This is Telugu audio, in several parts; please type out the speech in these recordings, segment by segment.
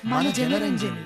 మన జనరంజని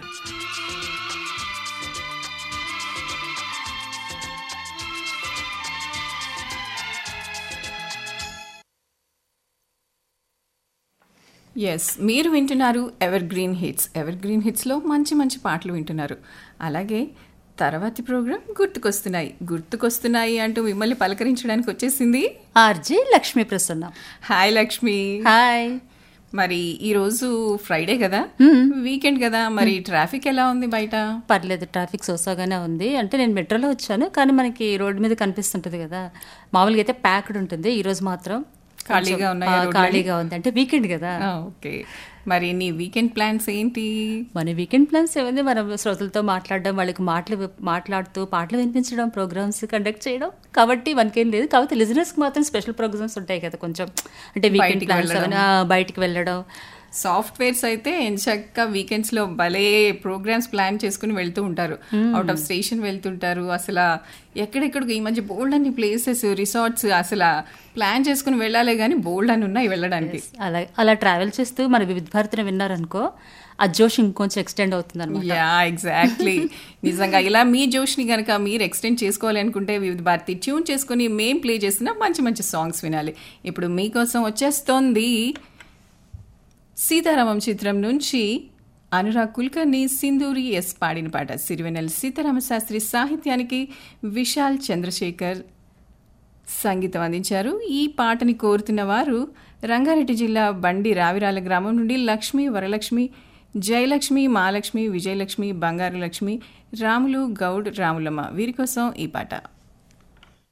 ఎస్ మీరు వింటున్నారు evergreen hits evergreen హిట్స్లో మంచి మంచి పాటలు వింటున్నారు అలాగే తర్వాతి ప్రోగ్రాం గుర్తుకొస్తున్నాయి గుర్తుకొస్తున్నాయి అంటూ మిమ్మల్ని పలకరించడానికి వచ్చేసింది RJ Lakshmi Prasanna hi Lakshmi hi మరి ఈ రోజు ఫ్రైడే కదా వీకెండ్ కదా మరి ట్రాఫిక్ ఎలా ఉంది బయట పర్లేదు ట్రాఫిక్ సోసాగానే ఉంది అంటే నేను మెట్రోలో వచ్చాను కానీ మనకి రోడ్డు మీద కనిపిస్తుంటుంది కదా మామూలుగా అయితే ప్యాక్డ్ ఉంటుంది ఈ రోజు మాత్రం ఖాళీగా కొంచెం, ఉన్నాయా ఆ, రోడ్లన్నీ? ఖాళీగా ఉంది అంటే వీకెండ్ కదా ఓకే మరి నీ వీకెండ్ ప్లాన్స్ ఏంటి మన వీకెండ్ ప్లాన్స్ ఏముంది మనం శ్రోతలతో మాట్లాడడం వాళ్ళకి మాటలు మాట్లాడుతూ పాటలు వినిపించడం ప్రోగ్రామ్స్ కండక్ట్ చేయడం కాబట్టి మనకేం లేదు కాకపోతే లిజనర్స్కి మాత్రం స్పెషల్ ప్రోగ్రామ్స్ ఉంటాయి కదా కొంచెం అంటే వీకెండ్ బయటికి ప్లాన్స్ వెళ్ళడం. అవన్నీ, ఆ, బయటికి వెళ్ళడం సాఫ్ట్వేర్స్ అయితే ఎంచక్క వీకెండ్స్ లో భలే ప్రోగ్రామ్స్ ప్లాన్ చేసుకుని వెళ్తూ ఉంటారు అవుట్ ఆఫ్ స్టేషన్ వెళ్తుంటారు అసలు ఎక్కడెక్కడికి ఈ మధ్య బోల్డ్ అన్ని ప్లేసెస్ రిసార్ట్స్ అసలు ప్లాన్ చేసుకుని వెళ్ళాలి కానీ బోల్డ్ అని ఉన్నాయి వెళ్ళడానికి అలా అలా ట్రావెల్ చేస్తూ మన వివిధ భారతిని విన్నారనుకో ఆ జోష్ ఇంకొంచెం ఎక్స్టెండ్ అవుతుంది అనమాట యా ఎగ్జాక్ట్లీ నిజంగా ఇలా మీ జోష్ని కనుక మీరు ఎక్స్టెండ్ చేసుకోవాలి అనుకుంటే వివిధ భారతి ట్యూన్ చేసుకుని మేం ప్లే చేసిన మంచి మంచి సాంగ్స్ వినాలి ఇప్పుడు మీకోసం వచ్చేస్తోంది సీతారామం చిత్రం నుంచి అనురాగ్ కుల్కర్ని సింధూరి ఎస్ పాడిన పాట సిరివెనెల్ సీతారామ శాస్త్రి సాహిత్యానికి విశాల్ చంద్రశేఖర్ సంగీతం అందించారు ఈ పాటని కోరుతున్న వారు రంగారెడ్డి జిల్లా బండి రావిరాల గ్రామం నుండి లక్ష్మి వరలక్ష్మి జయలక్ష్మి మహాలక్ష్మి విజయలక్ష్మి బంగారు లక్ష్మి రాములు గౌడ్ రాములమ్మ వీరి కోసం ఈ పాట